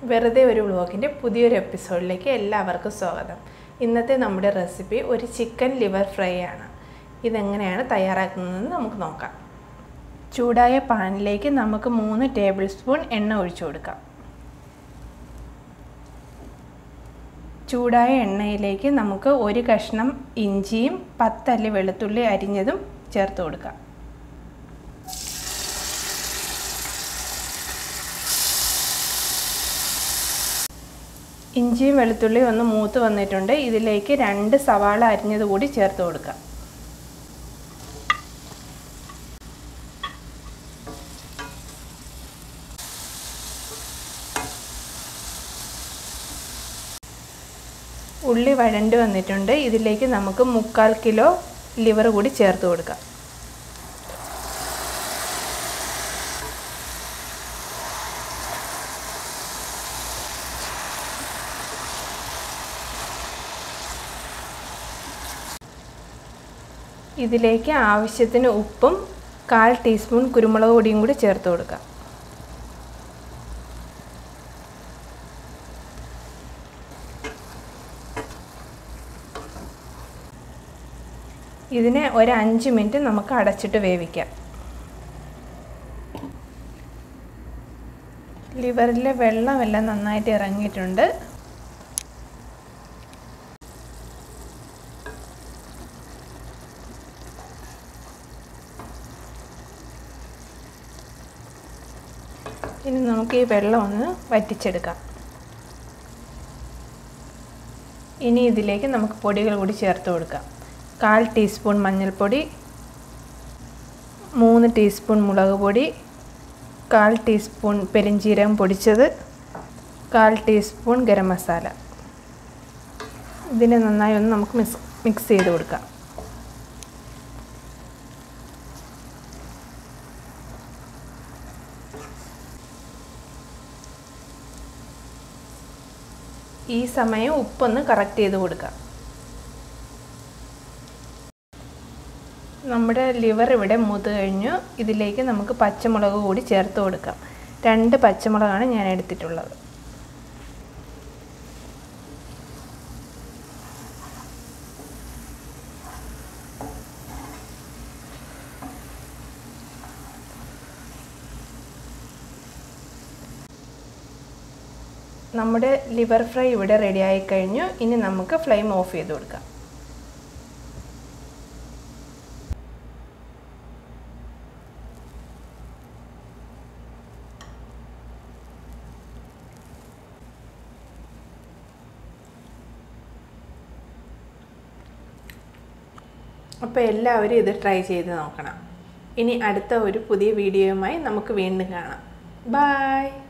വെറുതെ ഒരു വ്ളോഗിൻ്റെ പുതിയൊരു എപ്പിസോഡിലേക്ക് എല്ലാവർക്കും സ്വാഗതം ഇന്നത്തെ നമ്മുടെ റെസിപ്പി ഒരു ചിക്കൻ ലിവർ ഫ്രൈ ആണ് ഇതെങ്ങനെയാണ് തയ്യാറാക്കുന്നതെന്ന് നമുക്ക് നോക്കാം ചൂടായ പാനിലേക്ക് നമുക്ക് മൂന്ന് ടേബിൾ സ്പൂൺ എണ്ണ ഒഴിച്ചു കൊടുക്കാം ചൂടായ എണ്ണയിലേക്ക് നമുക്ക് ഒരു കഷ്ണം ഇഞ്ചിയും പത്തല്ലി വെളുത്തുള്ളി അരിഞ്ഞതും ചേർത്ത് കൊടുക്കാം ഇഞ്ചിയും വെളുത്തുള്ളിയും ഒന്ന് മൂത്ത് വന്നിട്ടുണ്ട് ഇതിലേക്ക് രണ്ട് സവാള അരിഞ്ഞത് കൂടി ചേർത്ത് കൊടുക്കാം ഉള്ളി വഴണ്ട് വന്നിട്ടുണ്ട് ഇതിലേക്ക് നമുക്ക് മുക്കാൽ കിലോ ലിവർ കൂടി ചേർത്ത് കൊടുക്കാം ഇതിലേക്ക് ആവശ്യത്തിന് ഉപ്പും കാൽ ടീസ്പൂൺ കുരുമുളക് പൊടിയും കൂടി ചേർത്ത് കൊടുക്കാം ഇതിനെ ഒരു അഞ്ച് മിനിറ്റ് നമുക്ക് അടച്ചിട്ട് വേവിക്കാം ലിവറിലെ വെള്ളമെല്ലാം നന്നായിട്ട് ഇറങ്ങിയിട്ടുണ്ട് ഇനി നമുക്ക് ഈ വെള്ളം ഒന്ന് വറ്റിച്ചെടുക്കാം ഇനി ഇതിലേക്ക് നമുക്ക് പൊടികൾ കൂടി ചേർത്ത് കൊടുക്കാം കാൽ ടീസ്പൂൺ മഞ്ഞൾപ്പൊടി മൂന്ന് ടീസ്പൂൺ മുളക് പൊടി കാൽ ടീസ്പൂൺ പെരിഞ്ചീരകം പൊടിച്ചത് കാൽ ടീസ്പൂൺ ഗരം മസാല ഇതിനെ നന്നായി ഒന്ന് നമുക്ക് മിക്സ് മിക്സ് ചെയ്ത് കൊടുക്കാം ഈ സമയം ഉപ്പൊന്ന് കറക്റ്റ് ചെയ്ത് കൊടുക്കാം നമ്മുടെ ലിവർ ഇവിടെ മൂത്ത് കഴിഞ്ഞു ഇതിലേക്ക് നമുക്ക് പച്ചമുളക് കൂടി ചേർത്ത് കൊടുക്കാം രണ്ട് പച്ചമുളകാണ് ഞാൻ എടുത്തിട്ടുള്ളത് നമ്മുടെ ലിവർ ഫ്രൈ ഇവിടെ റെഡി ആയി കഴിഞ്ഞു ഇനി നമുക്ക് ഫ്ലെയിം ഓഫ് ചെയ്ത് കൊടുക്കാം അപ്പോൾ എല്ലാവരും ഇത് ട്രൈ ചെയ്ത് നോക്കണം ഇനി അടുത്ത ഒരു പുതിയ വീഡിയോയുമായി നമുക്ക് വീണ്ടും കാണാം ബായ്